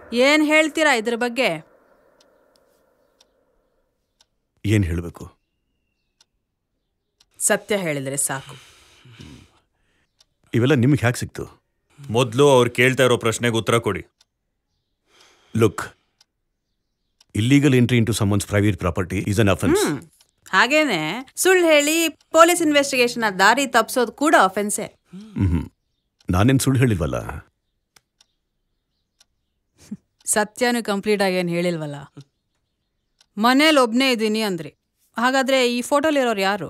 ಏನ್ ಹೇಳ್ತೀರಾ ಇದ್ರ ಬಗ್ಗೆ ಏನು ಹೇಳಬೇಕು ಸತ್ಯ ಹೇಳಿದ್ರೆ ಸಾಕು ಇವೆಲ್ಲ ನಿಮ್ಗೆ ಹ್ಯಾಕ್ ಸಿಕ್ತು ಮೊದಲು ಅವ್ರು ಕೇಳ್ತಾ ಇರೋ ಪ್ರಶ್ನೆಗೆ ಉತ್ತರ ಕೊಡಿ look illegal entry into someone's private property is an offence ಹಾಗೇನೆ ಸುಳ್ಳು ಹೇಳಿ ಪೊಲೀಸ್ ಇನ್ವೆಸ್ಟಿಗೇಷನ್ ದಾರಿ ತಪ್ಸೋದು ಕೂಡ ಅಫೆನ್ಸೇ ಹ್ಮ್ ನಾನೇನು ಸುಳ್ಳು ಹೇಳಿಲ್ವಲ್ಲ ಸತ್ಯನೂ ಕಂಪ್ಲೀಟ್ ಆಗಿ ಏನು ಹೇಳಿಲ್ವಲ್ಲ ಮನೇಲಿ ಒಬ್ನೇ ಇದ್ದೀನಿ ಅಂದ್ರಿ ಹಾಗಾದ್ರೆ ಈ ಫೋಟೋಲಿರೋರು ಯಾರು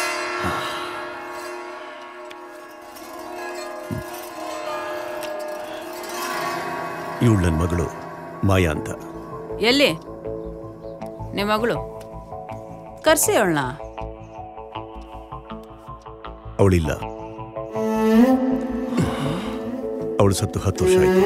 ಇವಳು ನನ್ನ ಮಗಳು ಮಾಯಾ ಅಂತ ಎಲ್ಲಿ ನಿಮ್ಮ ಮಗಳು ಕರ್ಸಿ ಅವಳನ್ನ ಅವಳಿಲ್ಲ ಅವಳು ಸತ್ತು ಹತ್ತು ವರ್ಷ ಆಯ್ತು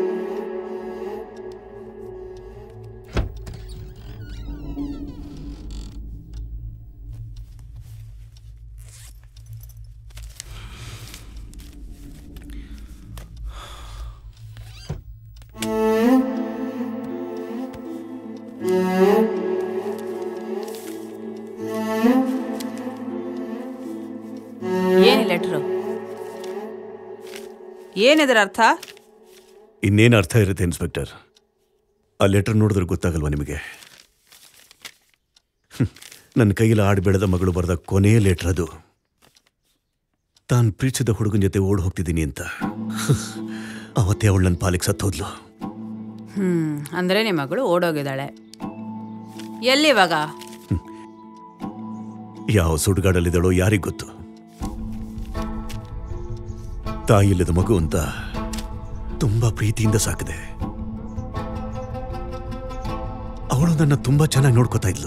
ಏನಿ ಲೆಟ್ರು ಏನಿದ್ರ ಅರ್ಥ ಇನ್ನೇನು ಅರ್ಥ ಇರುತ್ತೆ ಇನ್ಸ್ಪೆಕ್ಟರ್ ಆ ಲೆಟರ್ ನೋಡಿದ್ರೆ ಗೊತ್ತಾಗಲ್ವಾ ನಿಮಗೆ ಹ್ಮ್. ನನ್ನ ಕೈಯಲ್ಲಿ ಆಡಿ ಬೆಳೆದ ಮಗಳು ಬರೆದ ಕೊನೆಯ ಲೆಟರ್ ಅದು ತಾನು ಪ್ರೀತಿಸಿದ ಹುಡುಗನ ಜೊತೆ ಓಡ್ ಹೋಗ್ತಿದ್ದೀನಿ ಅಂತ ಅವತ್ತೇ ಅವಳು ನನ್ನ ಪಾಲಿಗೆ ಸತ್ತೋದ್ಲು ಹ್ಮ್ ಅಂದ್ರೆ ನಿಮ್ಮ ಮಗಳು ಓಡೋಗಿದ್ದಾಳೆ ಎಲ್ಲಿ ಇವಾಗ ಯಾವ ಸುಡುಗಾಡಲ್ಲಿದ್ದಾಳೋ ಯಾರಿಗ್ ಗೊತ್ತು ತಾಯಿ ಇಲ್ಲದ ಮಗು ಅಂತ ತುಂಬಾ ಪ್ರೀತಿಯಿಂದ ಸಾಕಿದೆ ಅವಳು ನನ್ನ ತುಂಬಾ ಚೆನ್ನಾಗಿ ನೋಡ್ಕೋತಾ ಇದ್ಲು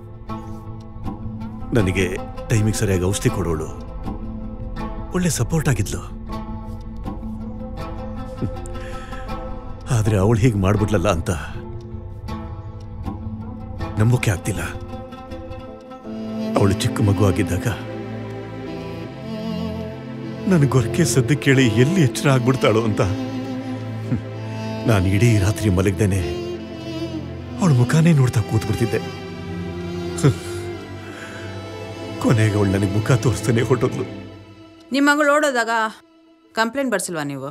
ನನಗೆ ಟೈಮಿಗೆ ಸರಿಯಾಗಿ ಔಷಧಿ ಕೊಡೋಳು ಒಳ್ಳೆ ಸಪೋರ್ಟ್ ಆಗಿದ್ಲು ಹ್ಮ್. ಆದ್ರೆ ಅವಳು ಹೀಗೆ ಮಾಡ್ಬಿಟ್ಲಲ್ಲ ಅಂತ ನಂಬೋಕೆ ಆಗ್ತಿಲ್ಲ ಅವಳು ಚಿಕ್ಕ ಮಗು ಆಗಿದ್ದಾಗ ನನ್ನ ಗೊರಕೆ ಸದ್ದು ಕೇಳಿ ಎಲ್ಲಿ ಎಚ್ಚರ ಆಗ್ಬಿಡ್ತಾಳೋ ಅಂತ ಹ್ಮ್. ನಾನು ಇಡೀ ರಾತ್ರಿ ಮಲಗ್ದೇನೆ ಅವಳ ಮುಖಾನೇ ನೋಡ್ತಾ ಕೂತ್ಬಿಡ್ತಿದ್ದೆ ಹ್ಮ್. ಕೊನೆಗೆ ಅವಳು ನನಗೆ ಮುಖ ತೋರಿಸ್ತಾನೆ ಹೊಟ್ಟೋದ್ಲು ನಿಮ್ಮ ಮಗಳು ಓಡೋದಾಗ ಕಂಪ್ಲೇಂಟ್ ಬರ್ಸಿಲ್ವಾ ನೀವು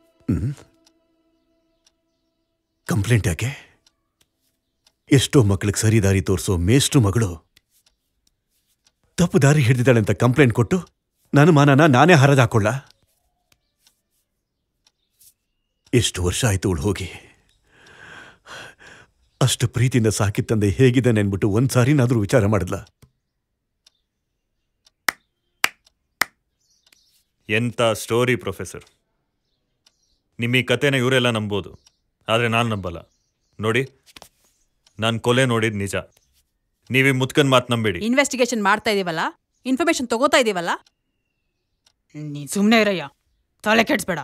ಕಂಪ್ಲೇಂಟ್ ಯಾಕೆ ಎಷ್ಟೋ ಮಕ್ಕಳಿಗೆ ಸರಿ ದಾರಿ ತೋರಿಸೋ ಮೇಷ್ಟ್ರು ಮಗಳು ತಪ್ಪು ದಾರಿ ಹಿಡಿದಿದ್ದಾಳೆ ಅಂತ ಕಂಪ್ಲೇಂಟ್ ಕೊಟ್ಟು ನನ್ನ ಮಾನನ ನಾನೇ ಹರಿದು ಹಾಕೊಳ್ಳ ಎಷ್ಟು ವರ್ಷ ಆಯ್ತು ಅವಳು ಹೋಗಿ ಅಷ್ಟು ಪ್ರೀತಿಯಿಂದ ಸಾಕಿ ತಂದೆ ಹೇಗಿದ್ದಾನೆ ಅನ್ಬಿಟ್ಟು ಒಂದ್ಸಾರಿನಾದ್ರೂ ವಿಚಾರ ಮಾಡಿದ್ಲ ಎಂಥ ಸ್ಟೋರಿ ಪ್ರೊಫೆಸರ್ ನಿಮ್ಮ ಈ ಕತೆನ ಇವರೆಲ್ಲ ನಂಬೋದು ಆದರೆ ನಾನು ನಂಬಲ್ಲ ನೋಡಿ ನಾನು ಕೊಲೆ ನೋಡಿದ ನಿಜ ನೀವೀ ಮುತ್ಕನ್ ಮಾತು ನಂಬೇಡಿ ಇನ್ವೆಸ್ಟಿಗೇಷನ್ ಮಾಡ್ತಾ ಇದೀವಲ್ಲ ಇನ್ಫಾರ್ಮೇಶನ್ ತಗೋತಾ ಇದೀವಲ್ಲ ನೀ ಸುಮ್ಮನೆ ಇರಯ್ಯ ತಲೆ ಕೆಡ್ಸ್ಬೇಡ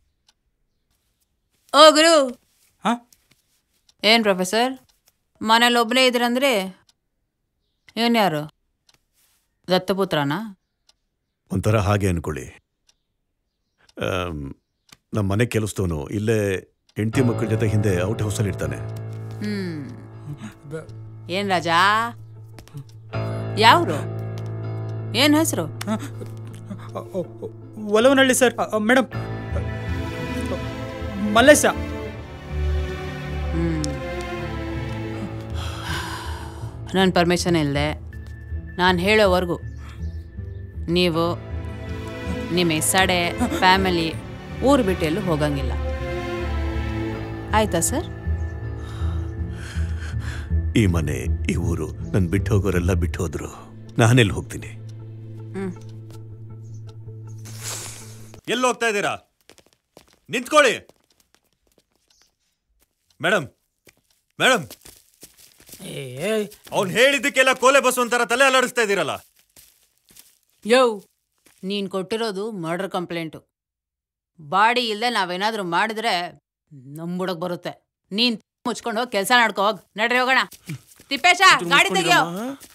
ಓ ಗುರು ಹಾ ಏನ್ ಪ್ರೊಫೆಸರ್ ಮನೇಲಿ ಒಬ್ಬನೇ ಇದ್ರಂದ್ರೆ ಇವನ್ ಯಾರು ದತ್ತಪುತ್ರನಾ ಒಂಥರ ಹಾಗೆ ಅನ್ಕೊಳ್ಳಿ ಆಮ್, ನಮ್ಮ ಮನೆ ಕೆಲಸದವನು ಇಲ್ಲೇ ಹೆಂಡತಿ ಮಕ್ಕಳ ಜೊತೆ ಹಿಂದೆ ಔಟ್ ಹೌಸಲ್ಲಿ ಇರ್ತಾನೆ ಹ್ಮ್ ಏನ್ ರಾಜಾ ಯಾವ್ರು ಏನ್ ಹೆಸರು ಒಲವನಹಳ್ಳಿ ಸರ್ ಮೇಡಮ್ ಮಲ್ಲೇಶ ನನ್ನ ಪರ್ಮಿಷನ್ ಇಲ್ಲದೆ ನಾನು ಹೇಳೋವರೆಗೂ ನೀವು ನಿಮ್ಮ ಹೆಸಡೆ ಫ್ಯಾಮಿಲಿ ಊರು ಬಿಟ್ಟು ಎಲ್ಲೂ ಹೋಗಂಗಿಲ್ಲ ಆಯ್ತಾ ಸರ್ ಈ ಮನೆ ಈ ಊರು ನನ್ ಬಿಟ್ಟು ಹೋಗೋರೆಲ್ಲ ಬಿಟ್ಟು ಹೋದ್ರು ನಾನೆಲ್ಲಿ ಹೋಗ್ತೀನಿ ಎಲ್ಲಿ ಹೋಗ್ತಾ ಇದ್ದೀರಾ ನಿಂತ್ಕೊಳ್ಳಿ ಮೇಡಮ್ ಮೇಡಮ್ ಅವ್ನು ಹೇಳಿದ್ದಕ್ಕೆಲ್ಲ ಕೋಲೆ ಬಸ್ ಒಂಥರ ತಲೆ ಅಲ್ಲಾಡಿಸ್ತಾ ಇದ್ದೀರಲ್ಲ ಯೋ ನೀನು ಕೊಟ್ಟಿರೋದು ಮರ್ಡರ್ ಕಂಪ್ಲೇಂಟು ಬಾಡಿ ಇಲ್ಲದೆ ನಾವೇನಾದರೂ ಮಾಡಿದ್ರೆ ನಂಬುಡಕ್ ಬರುತ್ತೆ ನೀನ್ ಮುಚ್ಕೊಂಡು ಹೋಗಿ ಕೆಲಸ ನಡ್ಕೋ ಹೋಗ್ ನಡ್ರಿ ಹೋಗೋಣ ತಿಪ್ಪೇಶ ಗಾಡಿ ತೆಗಿಯೋ